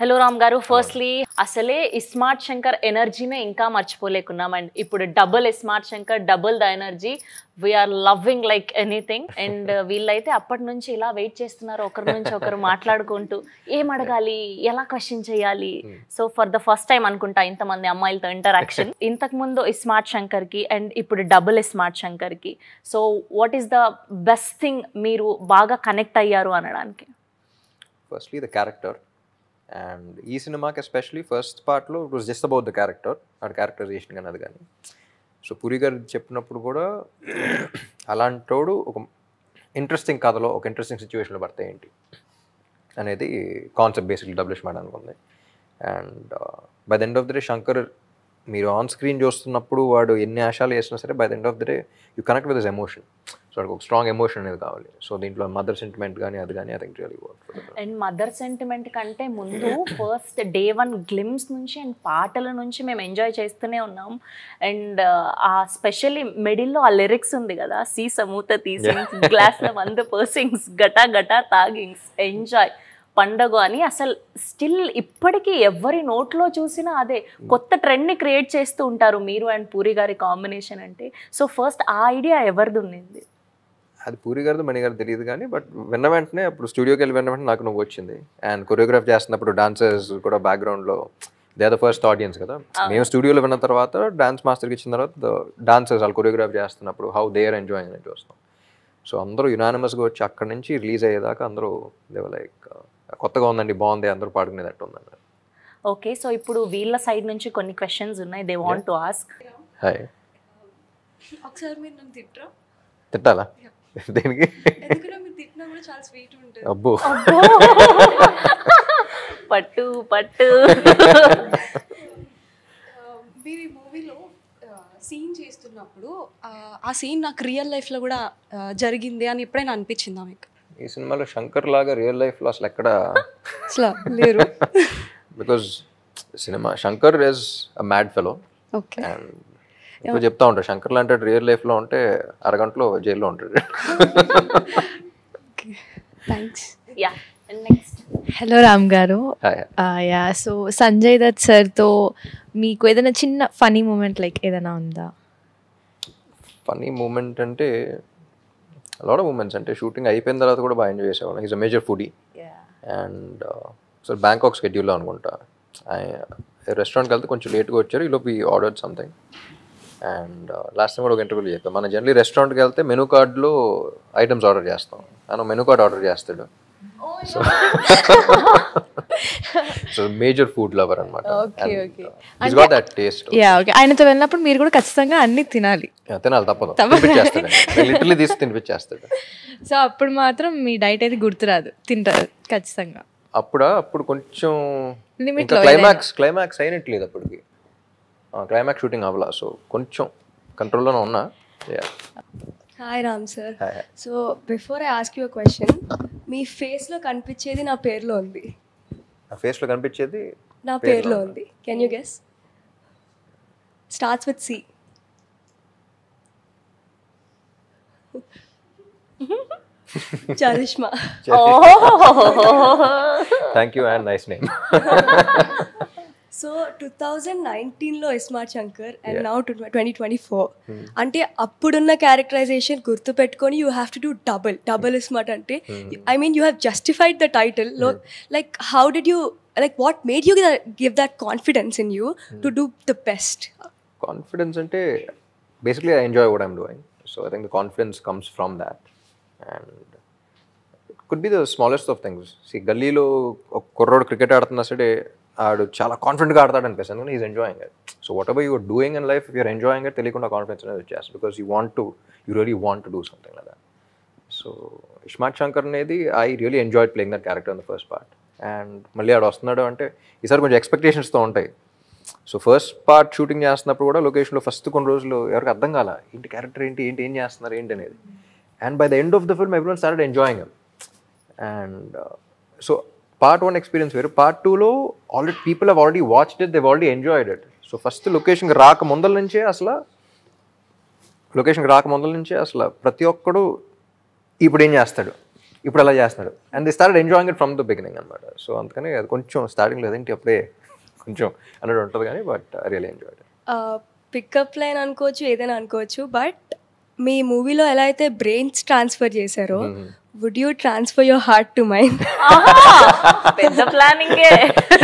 Hello Ram గారు firstly అసలే ఇస్మార్ట్ శంకర్ ఎనర్జీనే ఇంకా మర్చిపోలేకున్నాం అండ్ ఇప్పుడు double iSmart Shankar double the energy we're loving like anything and వీళ్ళైతే అప్పటి నుంచి ఇలా వెయిట్ చేస్తున్నారు ఒకరి నుంచి ఒకరు మాట్లాడుకుంటూ ఏం అడగాలి ఎలా క్వశ్చన్ చేయాలి so for the first time అనుకుంటా ఇంతమంది అమ్మాయిలతో ఇంటరాక్షన్ ఇంతకు ముందు ఇస్మార్ట్ శంకర్ కి అండ్ ఇప్పుడు డబుల్ ఇస్మార్ట్ శంకర్ కి so what is the best thing మీరు బాగా కనెక్ట్ అయ్యారు అనడానికి ఫస్ట్లీ ద క్యారెక్టర్ అండ్ ఈ సినిమాకి ఎస్పెషలీ ఫస్ట్ పార్ట్లో it was just about the character ఆ క్యారెక్టరైజేషన్ కానీ అది కానీ సో పురి గారు చెప్పినప్పుడు కూడా అలాంటోడు ఒక ఇంట్రెస్టింగ్ కథలో ఒక ఇంట్రెస్టింగ్ సిచ్యువేషన్లో పడితే ఏంటి అనేది కాన్సెప్ట్ బేసిక్లీ డబ్లిష్ చేయడానికి ఉంది and by the end of the day Shankar మీరు ఆన్ స్క్రీన్ చూస్తున్నప్పుడు వాడు ఎన్ని ఆశాలు వేసినా సరే by the end of the day you connect with this emotion so వాడికి ఒక స్ట్రాంగ్ ఎమోషన్ అనేది కావాలి సో దీంట్లో మదర్ సెంటిమెంట్ కానీ అది కానీ I think really work and mother sentiment కంటే ముందు ఫస్ట్ డే వన్ గ్లిమ్స్ నుంచి అండ్ పాటల నుంచి మేము ఎంజాయ్ చేస్తూనే ఉన్నాం అండ్ ఆ స్పెషల్లీ మిడిల్లో ఆ లిరిక్స్ ఉంది కదా సీ సమూత తీసింగ్స్ గ్లాస్ల మందు పర్సింగ్స్ గటా గటా తాగింగ్స్ ఎంజాయ్ పండగ అని అసలు స్టిల్ ఇప్పటికీ ఎవరి నోట్లో చూసినా అదే కొత్త ట్రెండ్ని క్రియేట్ చేస్తూ ఉంటారు మీరు అండ్ పూరి గారి కాంబినేషన్ అంటే సో ఫస్ట్ ఆ ఐడియా ఎవరిది ఉన్నింది అది పూరి గారిది మణి గారు తెలియదు కానీ బట్ విన్న వెంటనే అప్పుడు స్టూడియోకి వెళ్ళి విన్న వెంటనే నాకు నువ్వు వచ్చింది అండ్ కొరియోగ్రాఫ్ చేస్తున్నప్పుడు డాన్సర్స్ కూడా బ్యాక్గ్రౌండ్లో దే ద ఫస్ట్ ఆడియన్స్ కదా మేము స్టూడియోలో విన్న తర్వాత డాన్స్ మాస్టర్కి ఇచ్చిన తర్వాత డాన్సర్స్ వాళ్ళు కొరియోగ్రాఫ్ చేస్తున్నప్పుడు హౌ దే ఆర్ ఎంజాయింగ్ అని చూస్తాం సో అందరూ యునానిమస్గా వచ్చి అక్కడి నుంచి రిలీజ్ అయ్యేదాకా అందరూ దేవ లైక్ కొత్తగా ఉందండి బాగుంది అందరూ పాడుకునేటట్టు ఉందన్నారు ఓకే సో ఇప్పుడు వీళ్ళ సైడ్ నుంచి కొన్ని క్వశ్చన్స్ ఉన్నాయి they want to ask hi ఒకసారి మీరు నన్ను తిట్టరా తిట్టాలా దేనికి ఎందుకంటే మీరు తిట్టినా కూడా చాలా స్వీట్ ఉంటుంది అబ్బో పట్టు పట్టు మీరు ఈ మూవీలో సీన్ చేస్తున్నప్పుడు ఆ, ఆ సీన్ నాకు రియల్ లైఫ్లో కూడా ఆ, జరిగింది అని ఎప్పుడైనా అనిపించిందా మీకు ఈ సినిమాలో శంకర్ లాగా రియల్ లైఫ్లో అసలు ఎక్కడ అసలు లేరు because cinema Shankar is a mad fellow okay and ఇప్పుడు చెప్తా ఉంటాడు శంకర్ లాంటి రియల్ లైఫ్లో ఉంటే అరగంటలో జైల్లో ఉంటాడు okay thanks ya next hello Ram garu hi ya so Sanjay Dutt సార్తో మీకు ఏదైనా చిన్న ఫనీ మూమెంట్ లైక్ ఏదైనా ఉందా ఫనీ మూమెంట్ అంటే లాట్ ఆఫ్ మూమెంట్స్ అంటే షూటింగ్ అయిపోయిన తర్వాత కూడా బాగా ఎంజాయ్ చేసేవాళ్ళం is a major foodie and so Bangkok స్కెడ్యూల్లో అనుకుంటా రెస్టారెంట్కి వెళ్తే కొంచెం లేట్గా వచ్చారు ఈలోపు ఈ order something and last time కూడా ఒక ఇంటర్వ్యూలో చెప్పాను మన జనరలీ రెస్టారెంట్కి వెళ్తే మెనూ కార్డ్లో ఐటమ్స్ ఆర్డర్ చేస్తాం ఆయన మెనూ కార్డ్ ఆర్డర్ చేస్తాడు so so major food lover అనమాట Okay, okay. Is got that taste ya okay ఆయనతో వెళ్ళినప్పుడు మీరు కూడా ఖచ్చితంగా అన్ని తినాలి తినాలి తప్పదు తినిపించేస్తాడు లిటరలీ తీసి తినిపించేస్తాడు సో అప్పుడు మాత్రం మీ డైట్ అయితే గుర్తురాదు తింటారు ఖచ్చితంగా అప్పుడా అప్పుడు కొంచెం Limit ఇంకా లో క్లైమాక్స్ క్లైమాక్స్ అయినట్లేదు అప్పటికి క్లైమాక్స్ షూటింగ్ అవ్వాల సో కొంచెం కంట్రోల్లోనే ఉన్నా hi Ram sir Hi, hi. So before I ask you question మీ ఫేస్లో కనిపించేది నా పేరులో ఉంది ఆ ఫేస్లో కనిపించేది నా పేరులో ఉంది can you guess starts with C charisma thank you and nice name so two thousand నైన్టీన్లో iSmart Shankar and now twenty twenty four అంటే అప్పుడున్న క్యారెక్టరైజేషన్ గుర్తు పెట్టుకొని you have to do double double iSmart అంటే I mean you have justified the title లో like how did you like what made you give that confidence in you to do the best confidence అంటే basically I enjoy what I'm doing so I think the confidence comes from that and could be the smallest of things see గల్లీలో ఒక కుర్రోడు cricket ఆడుతున్నా సరే ఆడు చాలా కాన్ఫిడెంట్గా ఆడతాడు అనిపిస్తుంది ఎందుకంటే is enjoying it so whatever you're doing in life you're enjoying it తెలియకుండా కాన్ఫిడెన్స్ అనేది వచ్చేస్తుంది because you want to you really want to do something like that so Ismart Shankar అనేది I really enjoy playing that character in the first part and మళ్ళీ ఆడు వస్తున్నాడు అంటే ఈసారి కొంచెం ఎక్స్పెక్టేషన్స్తో ఉంటాయి సో ఫస్ట్ పార్ట్ షూటింగ్ చేస్తున్నప్పుడు కూడా లొకేషన్లో ఫస్ట్ కొన్ని రోజులు ఎవరికి అర్థం కాల ఏంటి క్యారెక్టర్ ఏంటి ఏంటి ఏం చేస్తున్నారు ఏంటి అనేది and by the end of the film everyone started enjoying and so part one experience వేరు పార్ట్ టూలో already people have already watched it they've already enjoyed it so first లొకేషన్కి రాక ముందల నుంచే అసలు లొకేషన్కి రాక ముందల నుంచే అసలు ప్రతి ఒక్కడు ఇప్పుడు ఏం చేస్తాడు ఇప్పుడు అలా చేస్తున్నాడు and they start enjoying it from the beginning అనమాట సో అందుకని అది కొంచెం స్టార్టింగ్ లేదంటే అప్పుడే కొంచెం అన్నట్టు ఉంటుంది కానీ but real enjoy pickup line అనుకోవచ్చు ఏదైనా అనుకోవచ్చు బట్ మీ మూవీలో ఎలా అయితే బ్రెయిన్స్ ట్రాన్స్ఫర్ చేశారో would you transfer your heart to mind పెద్ద ప్లానింగే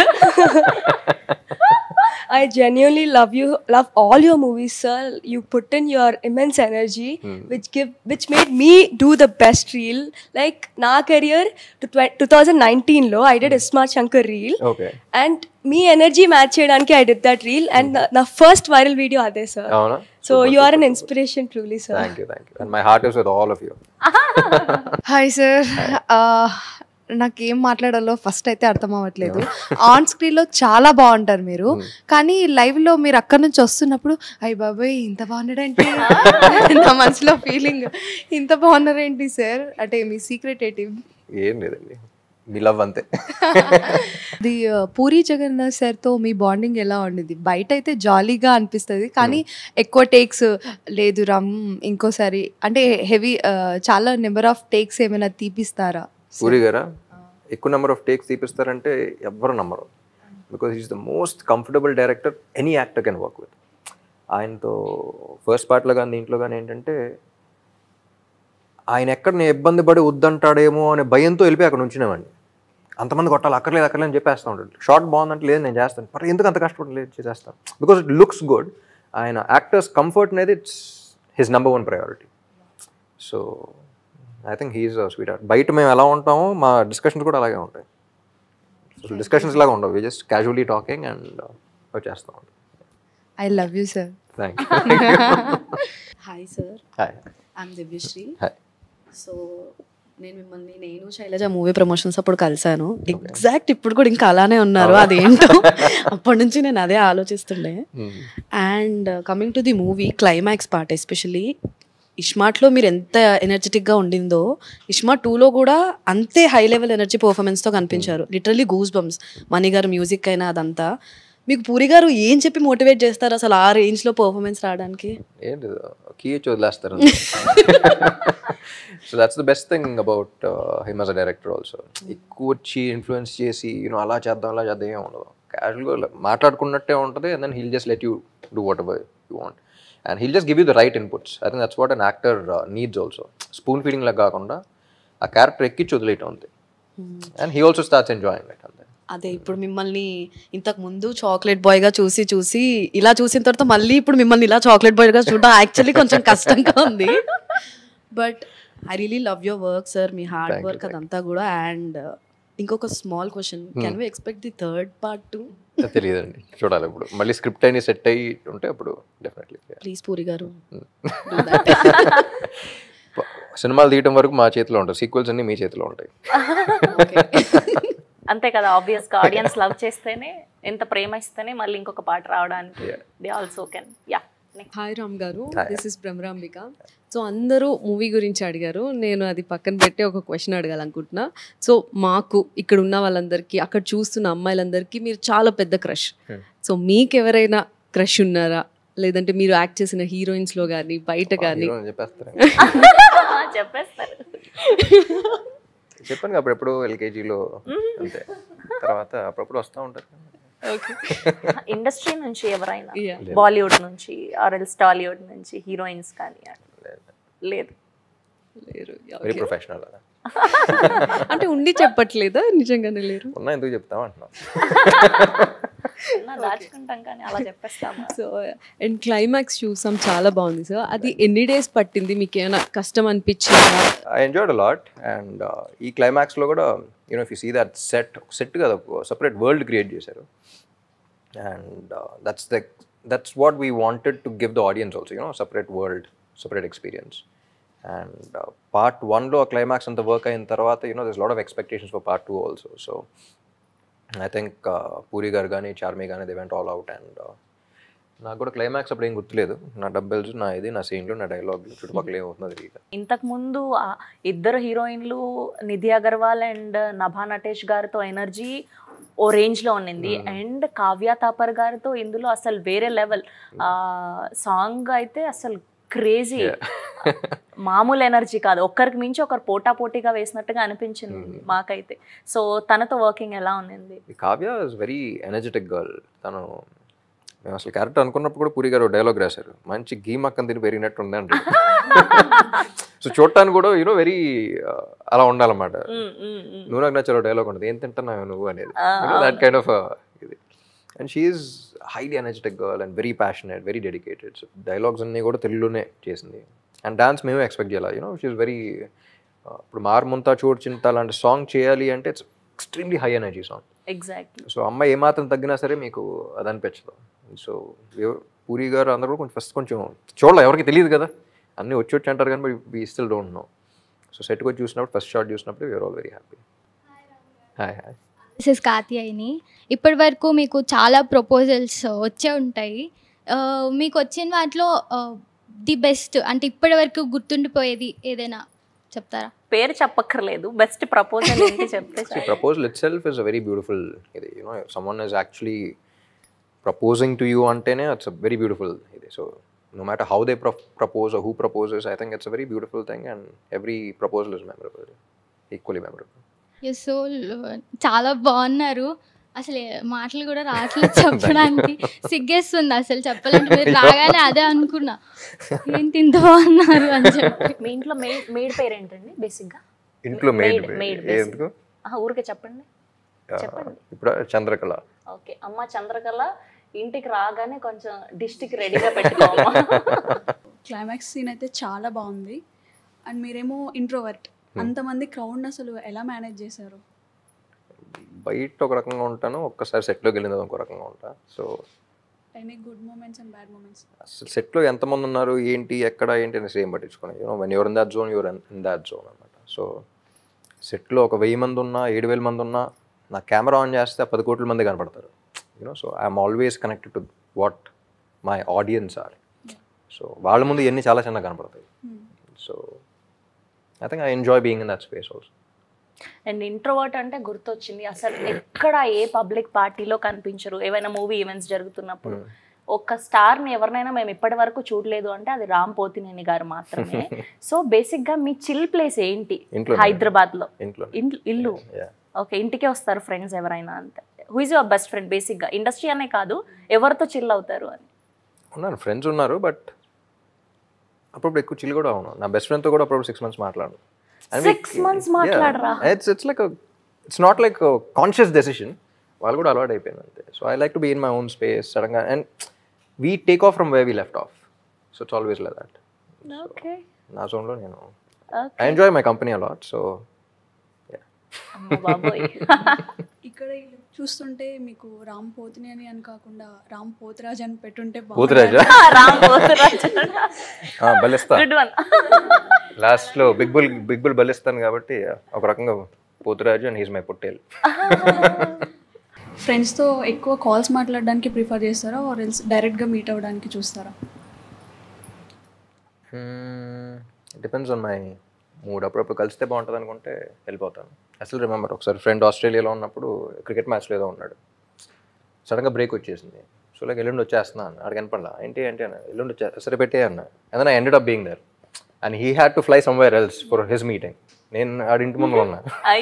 I genuinely love you, love all your movies, sir. You put in your immense energy, which give, which made me do the best reel. Like na career to tw- 2019 లో I did Ismat Shankar reel, okay and మీ energy match చేయడానికి I did that reel and నా first viral video అదే sir అవునా so you are an inspiration truly sir thank you thank you and my heart is with all of you hi sir నాకేం మాట్లాడాలో first అయితే అర్థం అవ్వట్లేదు on స్క్రీన్లో చాలా బాగుంటారు మీరు కానీ లైవ్లో మీరు అక్కడ నుంచి వస్తున్నప్పుడు అయ్యి బాబాయ్ ఇంత బాగున్నాడేంటి నా మనసులో ఫీలింగ్ ఇంత బాగున్నారేంటి సార్ అంటే మీ సీక్రెట్ ఏంటి ఏం లేదండి మీ లవ్ అంతే అది ఆ, పూరి జగన్నాథ్ సార్తో మీ బాండింగ్ ఎలా ఉండేది బయట అయితే జాలీగా అనిపిస్తుంది కానీ ఎక్కువ టేక్స్ లేదు రమ్ ఇంకోసారి అంటే హెవీ చాలా నెంబర్ ఆఫ్ టేక్స్ ఏమైనా తీపిస్తారా పూరి గారా ఎక్కువ నెంబర్ ఆఫ్ టేక్స్ తీపిస్తారంటే ఎవ్వరు నమ్మరు because is the most comfortable director any actor can work with ఆయనతో ఫస్ట్ పార్ట్లో కానీ దీంట్లో కానీ ఏంటంటే ఆయన ఎక్కడ నేను ఇబ్బంది పడి వద్దంటాడేమో అనే భయంతో వెళ్ళిపోయి అక్కడ ఉంచినామండి అంతమంది కొట్టాలి అక్కర్లేదు అక్కర్లేదు అని చెప్పేస్తూ ఉంటాడు షార్ట్ బాగుందంటే లేదు నేను చేస్తాను మరి ఎందుకు అంత కష్టపడి లేదు చేసేస్తాను బికాస్ ఇట్ లుక్స్ గుడ్ ఆయన యాక్టర్స్ కంఫర్ట్ అనేది it's his number one priority so I think he's sweetheart బయట మేము ఎలా ఉంటామో మా డిస్కషన్స్ కూడా అలాగే ఉంటాయి సో డిస్కషన్స్ లాగా ఉండవు we just casually talking and వచ్చేస్తూ ఉంటాం I love you sir thank hi sir hi I'm Divyashri hi so నేను మిమ్మల్ని నేను శైలజ మూవీ ప్రమోషన్స్ అప్పుడు కలిశాను ఎగ్జాక్ట్ ఇప్పుడు కూడా ఇంకా అలానే ఉన్నారు అదేంటో అప్పటి నుంచి నేను అదే ఆలోచిస్తుండే and coming to the movie climax part especially ఇష్మార్ట్లో మీరు ఎంత ఎనర్జెటిక్గా ఉండిందో ఇష్మార్ట్ టూలో కూడా అంతే హై లెవెల్ ఎనర్జీ పర్ఫార్మెన్స్తో కనిపించారు లిటరలీ గూస్ బంప్స్ మణి గారు మ్యూజిక్ అయినా అదంతా మీకు పూరి గారు ఏం చెప్పి మోటివేట్ చేస్తారు అసలు ఆ రేంజ్లో పర్ఫార్మెన్స్ రావడానికి ఏంటి కీ ఇచ్చి వదిలేస్తారు so that's the best thing about him as a director also ఎక్కువ వచ్చి ఇన్ఫ్లుయెన్స్ చేసి యూనో అలా చేద్దాం అలా చేద్దాం ఏం ఉండదు క్యాజువల్గా మాట్లాడుకున్నట్టే ఉంటుంది and then he'll just let you do whatever you want and he'll just give you the right inputs I think that's what an actor needs also spoon feeding లాగా కాకుండా ఆ క్యారెక్టర్ ఎక్కించి వదిలేయటం ఉంది and he also starts enjoying it అంతే అదే ఇప్పుడు మిమ్మల్ని ఇంతకు ముందు చాక్లెట్ బాయ్ గా చూసి చూసి ఇలా చూసిన తర్వాత మళ్ళీ ఇప్పుడు మిమ్మల్ని ఇలా చాక్లెట్ బాయ్ గా చూడడం యాక్చువల్లీ కొంచెం కష్టంగా ఉంది but I really love your work sir మీ హార్డ్ Thank you, వర్క్ అదంతా కూడా అండ్ ఇంకొక small question can we expect the third part too తెలియదండి చూడాలి ఇప్పుడు మళ్ళీ స్క్రిప్ట్ అయినా సెట్ అయ్యి ఉంటే అప్పుడు డెఫినెట్లీ ప్లీజ్ పూరి గారు సినిమాలు తీయటం వరకు మా చేతిలో ఉంటాయి సీక్వెల్స్ అన్ని మీ చేతిలో ఉంటాయి అంతే కదా ఆబ్వియస్ గా ఆడియన్స్ లవ్ చేస్తేనే ఎంత ప్రేమ ఇస్తేనే మళ్ళీ ఇంకొక పాట రావడానికి they also can yeah hi Ram garu Hi. This is Bhramarambika so అందరూ మూవీ గురించి అడిగారు నేను అది పక్కన పెట్టి ఒక క్వశ్చన్ అడగాలనుకుంటున్నా సో మాకు ఇక్కడ ఉన్న వాళ్ళందరికీ అక్కడ చూస్తున్న అమ్మాయిలందరికీ మీరు చాలా పెద్ద క్రష్ Hmm. సో మీకు ఎవరైనా క్రష్ ఉన్నారా లేదంటే మీరు యాక్ట్ చేసిన హీరోయిన్స్ లో కానీ బయట కానీ హీరో అని చెప్పేస్తారు చెప్పేస్తారు చెప్పాను కదా అప్పుడెప్పుడు ఎల్కేజీలో అంతే తర్వాత అప్పుడప్పుడు వస్తూ ఉంటారు ఇండస్ట్రీ నుంచి ఎవరైనా Yeah. బాలీవుడ్ నుంచి ఆర్ఎల్స్ టాలీవుడ్ నుంచి హీరోయిన్స్ కానీ అట్లా. లేదు లేరు వెరీ ప్రొఫెషనల్ అలా అంటే ఉండి చెప్పట్లేదా నిజంగానే లేరు ఉన్నా ఎందుకు చెప్తాం అంటున్నాం ఉన్నా దాచుకుంటాం కానీ అలా చెప్పేస్తాము సో అండ్ క్లైమాక్స్ చూసాం చాలా బాగుంది సార్ అది ఎన్ని డేస్ పట్టింది మీకు ఏమైనా కష్టం అనిపించిందా ఐ ఎంజాయ్డ్ అలాట్ అండ్ ఈ క్లైమాక్స్లో కూడా you know if you see that set set కదా సపరేట్ వరల్డ్ క్రియేట్ చేశారు and that's the that's what we wanted to give the audience also you know separate world separate experience and part వన్లో ఆ climax అంత work అయిన తర్వాత you know this lot of expectations for part two also so I think Puri garu కానీ చార్మి కానీ they went all out and నాకు కూడా climax అప్పుడు ఏం గుర్తులేదు నా డబ్బెల్స్ నా ఇది నా సీన్లు నా డైలాగ్ చుట్టుపక్కల ఏమవుతుందో తెలియదు ఇంతకు ముందు ఆ ఇద్దరు హీరోయిన్లు నిధి అగర్వాల్ అండ్ నభా నటేష్ గారితో ఎనర్జీ ఓ రేంజ్ లో ఉన్నింది అండ్ కావ్య తాపర్ గారితో ఇందులో అసలు వేరే లెవెల్ ఆ సాంగ్ అయితే అసలు క్రేజీ మామూలు ఎనర్జీ కాదు ఒక్కరికి మించి ఒకరు పోటా పోటీగా వేసినట్టుగా అనిపించింది మాకైతే సో తనతో వర్కింగ్ ఎలా ఉంది ఈ Kavya is very energetic girl తను మేము అసలు క్యారెక్టర్ అనుకున్నప్పుడు కూడా పూరి గారు డైలాగ్ రాశారు మంచి గీ మక్కన తిని పెరిగినట్టు ఉందండి సో చూడటానికి కూడా యూనో వెరీ అలా ఉండాలన్నమాట నువ్వు నాకు నచ్చిన డైలాగ్ ఉంటుంది ఏం తింటున్నావు నువ్వు అనేది దట్ కైండ్ ఆఫ్ ఇది and she's highly energetic girl and very passionate very dedicated so dialogues అన్నీ కూడా తెలుగులోనే చేసింది అండ్ డాన్స్ మేము ఎక్స్పెక్ట్ చేయాలి యూనో షీఈస్ వెరీ ఇప్పుడు మారుముంతా చోటు చింత లాంటి సాంగ్ చేయాలి అంటే it's extremely high energy song exactly so అమ్మాయి ఏమాత్రం తగ్గినా సరే మీకు అది అనిపించదు సో ఎవ- పూరి గారు అందరూ కూడా కొంచెం ఫస్ట్ కొంచెం చూడాలి ఎవరికి తెలియదు కదా అన్నీ వచ్చి వచ్చి అంటారు కానీ we still don't know so సెట్కి వచ్చి చూసినప్పుడు ఫస్ట్ షాట్ చూసినప్పుడు we're all very happy hi hi this is Katyayini ఇప్పటి వరకు మీకు చాలా ప్రపోజల్స్ వచ్చే ఉంటాయి ఆ, మీకు వచ్చిన వాటిలో ది బెస్ట్ అంటే ఇప్పటి వరకు గుర్తుండిపోయేది ఏదైనా చెప్తారా పేరు చెప్పక్కర్లేదు బెస్ట్ ప్రపోజల్ ఏంటి చెప్తే See, proposal itself is a very beautiful ఇది you know someone is actually proposing to you అంటేనే it's a very beautiful ఇది so no matter how they pro- propose or who proposes I think it's a very beautiful thing and every proposal is memorable equally memorable yes so చాలా బాగున్నారు అసలు ఏ- మాటలు కూడా రావట్లేదు చెప్పడానికి సిగ్గేస్తుంది అసలు చెప్పాలంటే మీరు రాగానే అదే అనుకున్నా ఏంటి ఇంత బాగున్నారు అని చెప్పి మీ ఇంట్లో మెయిడ్ మెయిడ్ పేరు ఏంటండి బేసిక్గా ఇంట్లో Maid, మేడ్ maid, basic. ఎందుకు ఊరికే చెప్పండి చెప్పండి. ఇప్పుడు చంద్రకళ ఓకే అమ్మ చంద్రకళ ఇంటికి రాగానే కొంచెం డిస్టిక్ రెడీగా పెట్టుకోమ్మా క్లైమాక్స్ సీన్ అయితే చాలా బాగుంది అండ్ మీరేమో ఇంట్రోవర్ట్ అంతమంది క్రౌడ్ అసలు ఎలా మేనేజ్ చేశారు బయట ఒక రకంగా ఉంటాను ఒక్కసారి సెట్లోకి వెళ్ళిన తర్వాత ఇంకో రకంగా ఉంటా so any good moments and bad moments అసలు సెట్లో ఎంతమంది ఉన్నారు ఏంటి ఎక్కడ ఏంటి అనేసి ఏం పట్టించుకుని you know when you're in that zone you're in that zone అనమాట సో సెట్లో ఒక వెయ్యి మంది ఉన్నా ఏడు వేల మంది ఉన్నా నా కెమెరా ఆన్ చేస్తే ఆ పది కోట్ల మంది కనపడతారు you know so I'm always connected to what my audience are so వాళ్ళ ముందు ఇవన్నీ చాలా చిన్నగా కనపడతాయి so I think I enjoy being in that space also and introvert అంటే గుర్తొచ్చింది అసలు ఎక్కడ ఏ పబ్లిక్ పార్టీలో కనిపించరు ఏవైనా మూవీ ఈవెంట్స్ జరుగుతున్నప్పుడు ఒక స్టార్ని ఎవరినైనా మేము ఇప్పటి వరకు చూడలేదు అంటే అది రామ్ పోతినేని గారు మాత్రమే సో బేసిక్ గా మీ చిల్ ప్లేస్ ఏంటి ఇంట్లోనే. హైదరాబాద్ లో ఇంట్లో ఇల్లు ఇల్లు Yeah. ఓకే ఇంటికే వస్తారు ఫ్రెండ్స్ ఎవరైనా అంతే who is your best friend basic గా ఇండస్ట్రీ అనే కాదు ఎవరితో చిల్ అవుతారు అని ఉన్నారు ఫ్రెండ్స్ ఉన్నారు బట్ అప్పుడప్పుడు ఎక్కువ చిల్ కూడా అవును నా బెస్ట్ ఫ్రెండ్తో కూడా అప్పుడప్పుడు సిక్స్ మంత్స్ మాట్లాడను Six months మాట్లాడరా? It's it's like it's not like conscious decision వాళ్ళు కూడా అలవాటు అయిపోయింది అంతే so I like to be in my own space సడన్గా and we take off from where we left off so it's always like that okay నా జోన్లో నేను I enjoy my company a lot so బాబోయ్ ఇక్కడ వీళ్ళు చూస్తుంటే మీకు రామ్ పోతిని అని అని కాకుండా రామ్ పోతురాజ్ అని పెట్టుంటే పూతిరాజా రామ్ పోతురాజ్ బలిస్తా గుడ్ వన్ లాస్ట్లో బిగ్ బుల్ బిగ్ బుల్ బలిస్తాను కాబట్టి ఒక రకంగా పోతురాజు అండ్ హీస్ మై పొట్టేల్ ఫ్రెండ్స్తో ఎక్కువ కాల్స్ మాట్లాడడానికి ప్రిఫర్ చేస్తారా ఆర్ ఎల్స్ డైరెక్ట్గా మీట్ అవ్వడానికి చూస్తారా డిపెండ్స్ ఆన్ మై మూడ్ అప్పుడప్పుడు కలిస్తే బాగుంటుంది అనుకుంటే వెళ్ళిపోతాను అసలు రిమెంబర్ ఒకసారి ఫ్రెండ్ ఆస్ట్రేలియాలో ఉన్నప్పుడు క్రికెట్ మ్యాచ్లో ఏదో ఉన్నాడు సడన్గా బ్రేక్ వచ్చేసింది సో లైక్ ఎల్లుండి వచ్చేస్తున్నా అన్న అక్కడ కనపడలా ఏంటి ఏంటి అన్న ఎల్లుండి వచ్చే సరే పెట్టే అన్న and I ended up being there and he had to fly somewhere else for his meeting నేను ఆడి ఇంటి ముందు ఉన్నా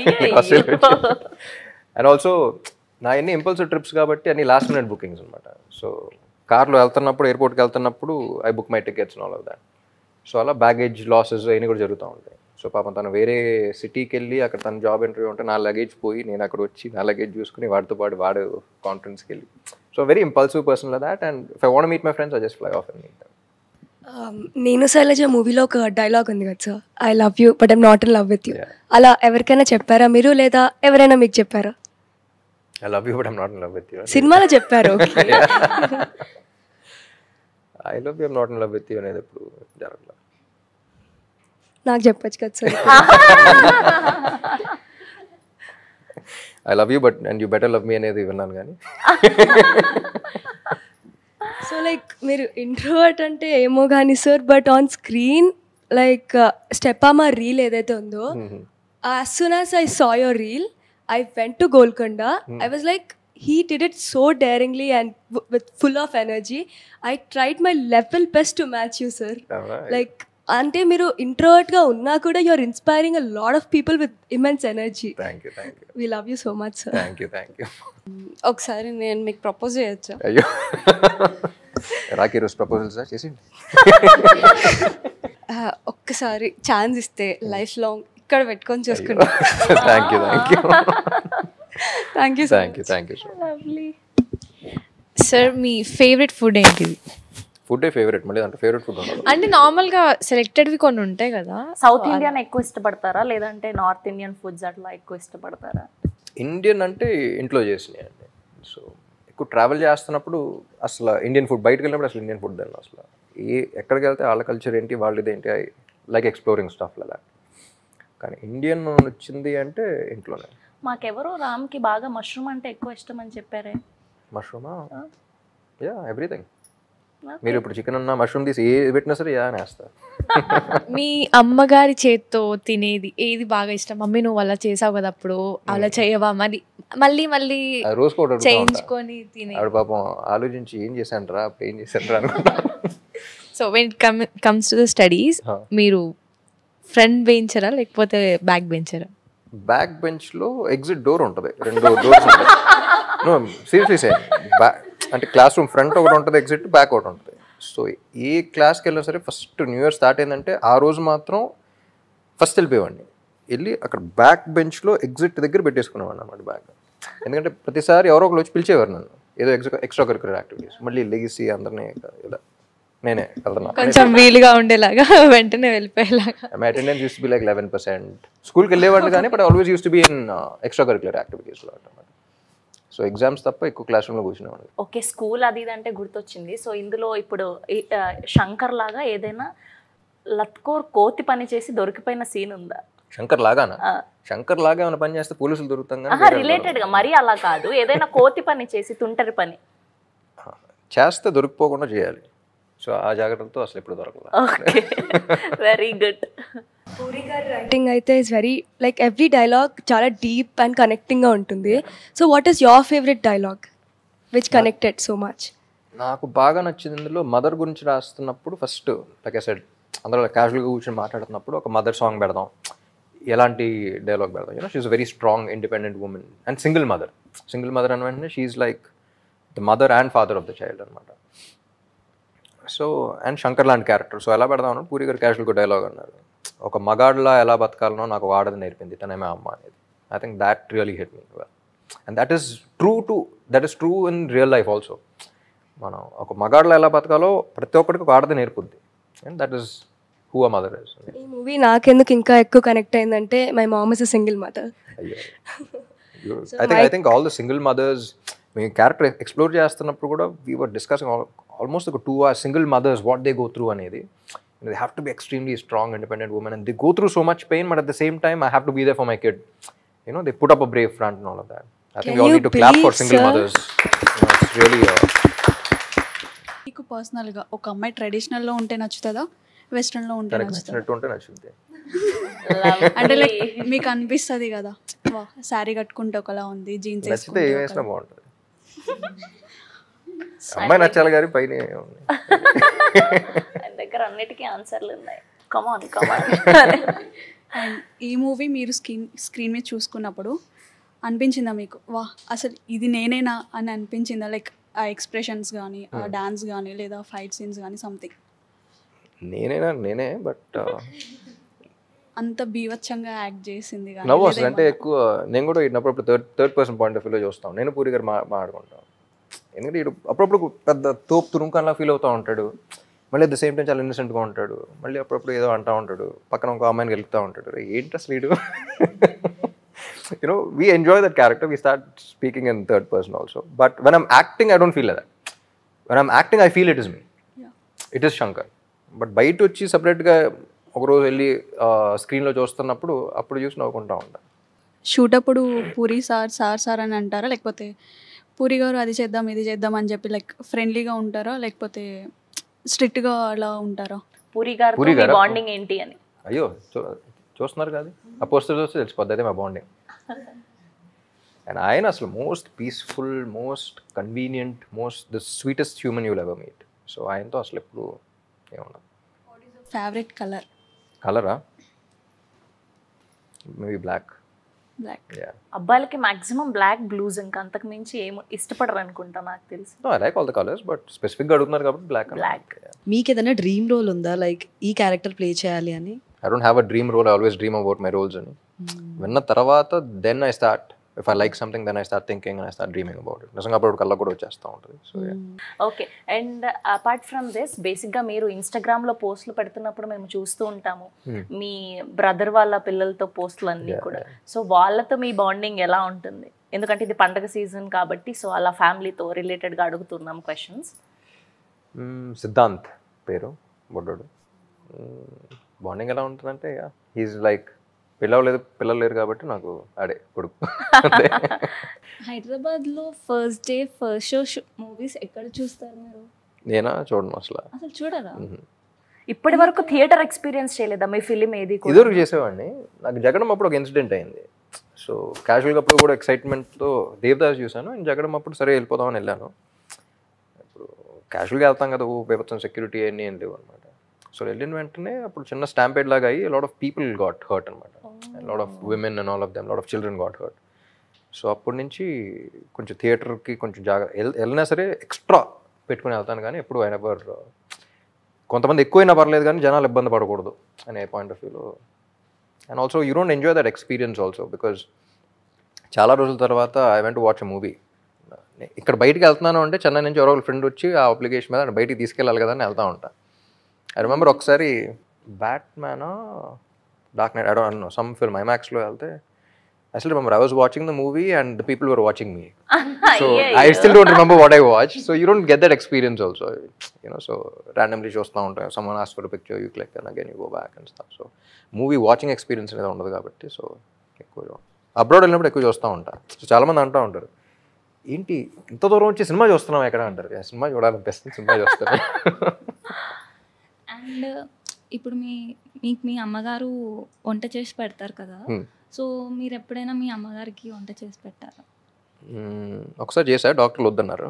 అండ్ ఆల్సో నా అన్ని ఇంపల్సివ్ ట్రిప్స్ కాబట్టి అన్ని లాస్ట్ మినిట్ బుకింగ్స్ అనమాట సో కార్లో వెళ్తున్నప్పుడు ఎయిర్పోర్ట్కి వెళ్తున్నప్పుడు I book my tickets all of that so అలా బ్యాగేజ్ లాసెస్ అవన్నీ కూడా జరుగుతూ ఉంటాయి సో పాపం తను వేరే సిటీకి వెళ్ళి అక్కడ తన జాబ్ ఇంటర్వ్యూ ఉంటే నా లగేజ్ పోయి నేను అక్కడ వచ్చి నా లగేజ్ చూసుకుని వాడితో పాటు వాడు కాన్ఫరెన్స్కి వెళ్ళి so very impulsive person that and if I want meet my friends I just fly off and meet Um, నేను శైలజ మూవీలో ఒక డైలాగ్ ఉంది కదా sir I love you but I'm not in love with you Yeah. అలా ఎవరికైనా చెప్పారా మీరు లేదా ఎవరైనా మీకు చెప్పారా I love you but I'm not in love with you సినిమాలో చెప్పారు I love you I'm not in love with you అనేది ఎప్పుడు జరగలేదు నాకు చెప్పొచ్చు కదా sir I love you but and you better love me అనేది విన్నాను కానీ సో లైక్ మీరు ఇంట్రోవర్ట్ అంటే ఏమో కానీ sir but on screen like స్టెపామా రీల్ ఏదైతే ఉందో as soon as I saw your reel I went to Golconda I was like he did it so daringly and with full of energy I tried my level best to match you sir like అంటే మీరు ఇంట్రోవర్ట్గా ఉన్నా కూడా you are inspiring a lot of people with immense energy thank you thank you we love you so much sir thank you thank you ఒకసారి నేను మీకు propose చేయొచ్చా అయ్యో రాకీ రోజు ప్రపోజల్స్ చేసింది ఒక్కసారి ఛాన్స్ ఇస్తే లైఫ్ లాంగ్ ఇక్కడ పెట్టుకొని చూసుకుంటా thank you thank you thank you thank you thank you so sir మీ ఫేవరెట్ ఫుడ్ ఏంటిది ఫుడ్ ఫేవరెట్ మళ్ళీ అంటే ఫేవరెట్ ఫుడ్ ఉండదు అంటే నార్మల్గా సెలెక్టెడ్వి కొన్ని ఉంటాయి కదా సౌత్ ఇండియన్ ఎక్కువ ఇష్టపడతారా లేదంటే నార్త్ ఇండియన్ ఫుడ్స్ అట్లా ఎక్కువ ఇష్టపడతారా ఇండియన్ అంటే ఇంట్లో చేసినాయి అండి సో ఎక్కువ ట్రావెల్ చేస్తున్నప్పుడు అసలు ఇండియన్ ఫుడ్ బయటకు వెళ్ళినప్పుడు అసలు ఇండియన్ ఫుడ్ తిన్నాను అసలు ఏ ఎక్కడికి వెళ్తే వాళ్ళ కల్చర్ ఏంటి వాళ్ళది ఏంటి ఐ లైక్ ఎక్స్ప్లోరింగ్ స్టఫ్ అలా కానీ ఇండియన్ వచ్చింది అంటే ఇంట్లోనే మాకెవరో రామ్కి బాగా మష్రూమ్ అంటే ఎక్కువ ఇష్టం అని చెప్పారే మష్రూమా యా ఎవ్రీథింగ్ మీరు ఇప్పుడు చికెన్ అన్న మష్రూమ్ తీసి ఏ పెట్టినా సరే యా అనేస్తా మీ అమ్మగారి చేత్తో తినేది ఏది బాగా ఇష్టం మమ్మీ నువ్వు అలా చేసావు కదా అప్పుడు అలా చేయవా మరి మళ్ళీ మళ్ళీ ఆ రోజుకి ఒకటి అడుగుతా ఉంటా. చేయించుకొని తినే ఆవిడ పాపం ఆలోచించి ఏం చేశాను రా అప్పుడు ఏం చేశాను రా అనుకుంటా so when come comes to the studies Huh. మీరు ఫ్రంట్ బెంచరా లేకపోతే బ్యాక్ బెంచరా బ్యాక్ బెంచ్ లో ఎగ్జిట్ డోర్ ఉంటుంది రెండు డోర్స్ ఉంటాయి సీరియస్లీ సే బ్యాక్ అంటే క్లాస్ రూమ్ ఫ్రంట్ ఒకటి ఉంటుంది ఎగ్జిట్ బ్యాక్ ఒకటి ఉంటుంది సో ఏ క్లాస్కి వెళ్ళినా సరే ఫస్ట్ న్యూ ఇయర్ స్టార్ట్ అయిందంటే ఆ రోజు మాత్రం ఫస్ట్ వెళ్ళిపోయేవాడిని వెళ్ళి అక్కడ బ్యాక్ బెంచ్లో ఎగ్జిట్ దగ్గర పెట్టేసుకునేవాడిని అన్నమాట బ్యాగ్ ఎందుకంటే ప్రతిసారి ఎవరో ఒకరు వచ్చి పిలిచేవారు నన్ను ఏదో ఎక్స్ట్రా ఎక్స్ట్రా కరికులర్ యాక్టివిటీస్ మళ్ళీ లెగిసి అందరినీ ఇలా నేనే వెళ్తున్నా కొంచెం వీలుగా ఉండేలాగా వెంటనే వెళ్ళిపోయేలాగా my attendance used be like eleven percent స్కూల్కి వెళ్ళేవాడిని కానీ but always used to be in extracurricular యాక్టివిటీస్లో అనమాట సో ఎగ్జామ్స్ తప్ప ఎక్కువ క్లాస్ రూమ్లో కూర్చునేవాడిని ఓకే స్కూల్ అది ఇది అంటే గుర్తొచ్చింది సో ఇందులో ఇప్పుడు ఈ- ఆ, శంకర్ లాగా ఏదైనా లత్కోర్ కోతి పని చేసి దొరికిపోయిన సీన్ ఉందా శంకర్ లాగానా ఆ. శంకర్ లాగా ఏమైనా పని చేస్తే పోలీసులు దొరుకుతాం కానీ ఆహా వేరే వాళ్ళు రిలేటెడ్ గా మరీ అలా కాదు ఏదైనా కోతి పని చేసి తుంటరి పని దొరకరు. చేస్తే దొరికిపోకుండా చేయాలి సో ఆ జాగ్రత్తతో అసలు ఎప్పుడు దొరకదు ఓకే వెరీ గుడ్ పూరి గారి రైటింగ్ అయితే is very like every dialogue చాలా డీప్ అండ్ కనెక్టింగ్గా ఉంటుంది so what is your favourite dialogue which connected so much నాకు బాగా నచ్చింది ఇందులో మదర్ గురించి రాస్తున్నప్పుడు ఫస్ట్ లైక్ సెడ్ అందరూ క్యాజువల్గా కూర్చొని మాట్లాడుతున్నప్పుడు ఒక మదర్ సాంగ్ పెడదాం ఎలాంటి డైలాగ్ పెడదాం you know she's very strong independent women and single mother single mother అని వెంటనే she's like the mother and father of the child అనమాట సో అండ్ శంకర్ లాంటి క్యారెక్టర్ సో ఎలా పెడదాం పూరి గారు క్యాజువల్గా డైలాగ్ అన్నారు ఒక మగాడ్లా ఎలా బతకాలనో నాకు ఒక ఆడది నేర్పింది తనేమే అమ్మ అనేది I think that really hit me well and that is true to that is true in real life also మనం ఒక మగాడ్లో ఎలా బతకాలో ప్రతి ఒక్కరికి ఒక ఆడది నేర్పుద్ది and that is who a mother is ఈ మూవీ నాకెందుకు ఇంకా ఎక్కువ కనెక్ట్ అయిందంటే my mom is a single mother అయ్యో I think I think all the single mothers మేము క్యారెక్టర్ ఎక్స్ప్లోర్ చేస్తున్నప్పుడు కూడా వీ వర్ డిస్కసింగ్ ఆల్మోస్ట్ ఒక two or single mothers what they go through అనేది they have to be extremely strong independent women and they go through so much pain but at the same time I have to be there for my kid you know they put up a brave front and all of that i think Can we all you need to clap for believe, single sir? mothers you know, it's really uh, మీకు పర్సనల్గా ఒక అమ్మాయి ట్రెడిషనల్లో ఉంటే నచ్చుతుందా వెస్ట్రన్లో ఉంటే తనకు నచ్చుతుందా నచ్చినట్టు ఉంటే నచ్చుద్ది అంటే లైక్ మీకు అనిపిస్తుంది కదా వా శారీ కట్టుకుంటే ఒకలా ఉంది జీన్స్ నచ్చితే ఏం వేసినా బాగుంటుంది అమ్మాయి నచ్చాలి కానీ పైన ఏముంది. ఆయన దగ్గర అన్నిటికీ ఆన్సర్లు ఉన్నాయి కమాన్ కమాన్ అండ్ ఈ మూవీ మీరు స్క్రీన్ స్క్రీన్ మీద చూసుకున్నప్పుడు అనిపించిందా మీకు వా అసలు ఇది నేనేనా అని అనిపించిందా లైక్ ఆ ఎక్స్ప్రెషన్స్ కానీ ఆ డాన్స్ కానీ లేదా ఫైట్ సీన్స్ కానీ సంథింగ్ నేనేనా నేనే బట్ అంత బీవచ్చంగా యాక్ట్ చేసింది కానీ నవ్వు లేదా వస్తుంది అంటే ఏమన్నా? ఎక్కువ నేను కూడా ఇన్నప్పుడు third third person point of వ్యూలో చూస్తాం నేను పూరి గారు మా మాట్లాడుకుంటాం ఎందుకంటే ఇటు అప్పుడప్పుడు పెద్ద తోపు తురుంకంలా ఫీల్ అవుతూ ఉంటాడు మళ్ళీ అట్ ద సేమ్ టైం చాలా innocent గా ఉంటాడు మళ్ళీ అప్పుడప్పుడు ఏదో అంటూ ఉంటాడు పక్కన ఒక అమ్మాయిని గెలుపుతూ ఉంటాడు "రే, ఏంటి అసలు వీడు you know we enjoy that character we start speaking in third person also but when I'm acting I don't feel that when I'm acting I feel it is me it is Shankar but బయట వచ్చి సపరేట్గా ఒకరోజు వెళ్ళి స్క్రీన్లో చూస్తున్నప్పుడు అప్పుడు చూసి నవ్వుకుంటా ఉంటాను షూట్ అప్పుడు పూరి సార్ సార్ సార్ అని అంటారా లేకపోతే పూరి గారు అది చేద్దాం ఇది చేద్దాం అని చెప్పి లైక్ ఫ్రెండ్లీగా ఉంటారా లేకపోతే స్ట్రిక్ట్గా అలా ఉంటారా పూరి గారితో పూరి మీ గారా? బాండింగ్ ఏంటి అని అయ్యో చూ చూస్తున్నారు కాదు ఆ పోస్టర్ చూస్తే తెలిసిపోద్ది అదే మా బాండింగ్ అండ్ ఆయన అసలు most peaceful most convenient most the sweetest human you'll ever meet so ఆయనతో అసలు ఎప్పుడు ఏమన్నా ఫేవరెట్ కలర్ కలరా మేబీ బ్లాక్ బ్లాక్ యా అబ్బాయిలకి మాక్సిమం బ్లాక్ బ్లూస్ ఇంకా అంతకు మించి ఏం ఇష్టపడరు అనుకుంటా నాకు తెలిసి no I like all the colours but స్పెసిఫిక్గా అడుగుతున్నారు కాబట్టి బ్లాక్ Black. మీకు ఏదైనా డ్రీమ్ రోల్ ఉందా లైక్ ఈ క్యారెక్టర్ ప్లే చేయాలి అని I don't have a dream role I always dream about my roles అని విన్న తర్వాత then I start if I like something then I start thinking I start dreaming about it నిజంగా అప్పుడు కళ్ళ కూడా వచ్చేస్తూ ఉంటుంది so okay and apart from this బేసిక్గా మీరు ఇన్స్టాగ్రామ్లో పోస్టులు పెడుతున్నప్పుడు మేము చూస్తూ ఉంటాము మీ బ్రదర్ వాళ్ళ పిల్లలతో పోస్టులు అన్నీ కూడా సో వాళ్ళతో మీ బాండింగ్ ఎలా ఉంటుంది ఎందుకంటే ఇది పండగ సీజన్ కాబట్టి సో అలా ఫ్యామిలీతో రిలేటెడ్గా అడుగుతున్నాం క్వశ్చన్స్ సిద్ధాంత్ పేరు బొడ్డోడు బాండింగ్ ఎలా ఉంటుందంటే హీజ్ లైక్ పిల్లలు లేదు పిల్లలు లేరు కాబట్టి నాకు అడే కొడుకు అంతే. హైదరాబాద్లో first day first show movies ఎక్కడ చూస్తారు మీరు నేనా చూడను అసలు అసలు చూడరా ఇప్పటి వరకు థియేటర్ ఎక్స్పీరియన్స్ చేయలేదా మీ ఫిలిం ఏది కూడా ఇదివరకు చేసేవాడిని నాకు జగడం అప్పుడు ఒక ఇన్సిడెంట్ అయింది సో క్యాజువల్గా అప్పుడు కూడా ఎక్సైట్మెంట్తో దేవదాస్ చూశాను నేను జగడం అప్పుడు సరే వెళ్ళిపోదామని వెళ్ళాను ఇప్పుడు క్యాజువల్గా వెళ్తాం కదా ఓ పేపర్స్ సెక్యూరిటీ అన్నీ ఏం లేవు అనమాట సో వెళ్ళిన వెంటనే అప్పుడు చిన్న స్టాంపేడ్ లాగా అయ్యి lot of people got hurt అనమాట lot of women and all of them lot of children got hurt so అప్పటి నుంచి కొంచెం థియేటర్కి కొంచెం జాగ్రత్త వెళ్ళినా సరే ఎక్స్ట్రా పెట్టుకుని వెళ్తాను కానీ ఎప్పుడు ఆయన ఎవర్ కొంతమంది ఎక్కువైనా పర్లేదు కానీ జనాలు ఇబ్బంది పడకూడదు అనే పాయింట్ ఆఫ్ వ్యూలో and also you don't enjoy that experience also because చాలా రోజుల తర్వాత I went watch a movie ఇక్కడ బయటికి వెళ్తున్నాను అంటే చెన్నై నుంచి ఎవరో ఫ్రెండ్ వచ్చి ఆ అప్లికేషన్ మీద బయటికి తీసుకెళ్ళాలి కదా అని వెళ్తా ఉంటా ఐ రిమెంబర్ ఒకసారి బ్యాట్ మ్యానా Dark Knight I don't know some film ఐమాక్స్లో వెళ్తే అసలు remember I was watching the movie and the people were watching me so I still don't remember what I watch so you don't get that experience also you know so ర్యాండమ్లీ చూస్తూ ఉంటాం someone ఆస్ for picture you click and again you go back and stuff so movie watching experience అనేది ఉండదు కాబట్టి so ఎక్కువ abroad వెళ్ళినప్పుడు ఎక్కువ చూస్తూ ఉంటా సో చాలామంది అంటూ ఉంటారు ఏంటి ఇంత దూరం వచ్చి సినిమా చూస్తున్నాం ఎక్కడ అంటారు "Yeah, సినిమా చూడాలనిపిస్తుంది సినిమా చూస్తాను అండ్ ఇప్పుడు మీ మీకు మీ అమ్మగారు వంట చేసి పెడతారు కదా Hmm. సో మీరు ఎప్పుడైనా మీ అమ్మగారికి వంట చేసి పెట్టారా మ్మ్. ఒకసారి చేశా డాక్టర్లు వద్దన్నారు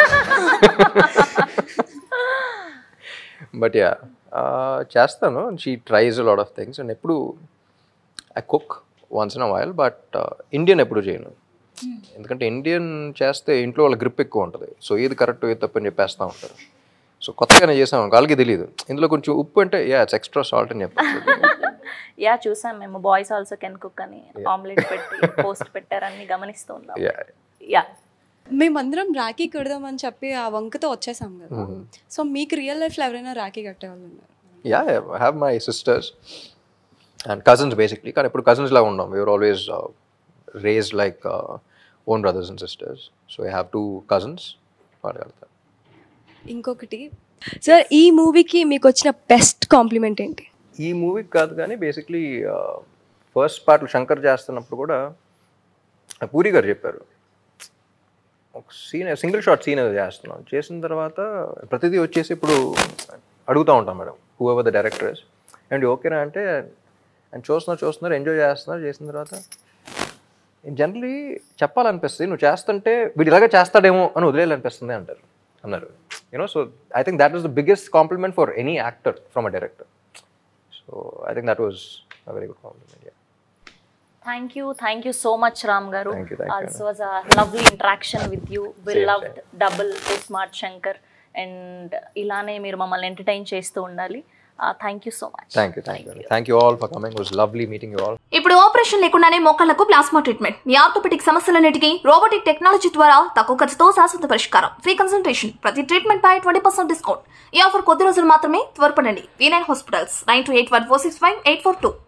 బట్ యా చేస్తాను she tries lot of things and ఎప్పుడు I cook once in a while but Indian ఎప్పుడు చేయను ఎందుకంటే ఇండియన్ చేస్తే ఇంట్లో వాళ్ళ గ్రిప్ ఎక్కువ ఉంటుంది సో ఏది కరెక్ట్ ఏది తప్పు అని చెప్పేస్తూ ఉంటారు సో కొత్తగానే చేసాం వాళ్ళకి తెలియదు ఇందులో కొంచెం ఉప్పు అంటే యా ఇట్స్ ఎక్స్ట్రా సాల్ట్ అని చెప్పచ్చు యా చూసాం మేము బాయ్స్ ఆల్సో కెన్ కుక్ అని ఆమ్లెట్ పెట్టి పోస్ట్ పెట్టారని గమనిస్తూ ఉన్నాం యా యా మేమందరం రాఖీ కడదామని చెప్పి ఆ వంకతో వచ్చేసాం కదా Mhm. సో మీకు రియల్ లైఫ్లో ఎవరైనా రాఖీ కట్టేవాళ్ళు ఉన్నారు yeah I have my sisters and cousins basically కానీ ఇప్పుడు కజిన్స్ లాగా ఉండం we are always raised like own brothers and sisters so I have two cousins వాళ్ళు కడతారు ఇంకొకటి సార్ ఈ మూవీకి మీకు వచ్చిన బెస్ట్ కాంప్లిమెంట్ ఏంటి ఈ మూవీకి కాదు కానీ బేసిక్లీ ఫస్ట్ పార్ట్ శంకర్ చేస్తున్నప్పుడు కూడా పూరి గారు చెప్పారు ఒక సీన్ సింగిల్ షాట్ సీన్ ఏదో చేస్తున్నాం చేసిన తర్వాత ప్రతిదీ వచ్చేసి ఇప్పుడు అడుగుతూ ఉంటాం madam whoever the directors and ఓకేనా అంటే అండ్ చూస్తున్నారు చూస్తున్నారు ఎంజాయ్ చేస్తున్నారు చేసిన తర్వాత జనరలీ చెప్పాలనిపిస్తుంది నువ్వు చేస్తుంటే వీడు ఇలాగే చేస్తాడేమో అని వదిలేయాలనిపిస్తుంది అంటారు అన్నారు you know so I think that is the biggest compliment for any actor from a director so I think that was a very good compliment thank you thank you so much Ram garu Thank you, thank you, also was a lovely interaction with you we Same, love double smart Shankar and ఇలానే మీరు మమ్మల్ని entertain చేస్తూ ఉండాలి thank you so much thank you thank you thank you all for coming was lovely meeting you all ఇప్పుడు operation లేకుండానే మోకాళ్లకు plasma treatment మీ orthopaedic సమస్యలన్నిటికీ రోబోటిక్ టెక్నాలజీ ద్వారా తక్కువ ఖర్చుతో శాశ్వత పరిష్కారం ఫ్రీ కన్సల్టేషన్ ప్రతి ట్రీట్మెంట్ పై ట్వంటీ పర్సెంట్ డిస్కౌంట్ ఈ ఆఫర్ కొద్ది రోజులు మాత్రమే త్వరపడండి V nine hospitals nine two eight one four six five eight four two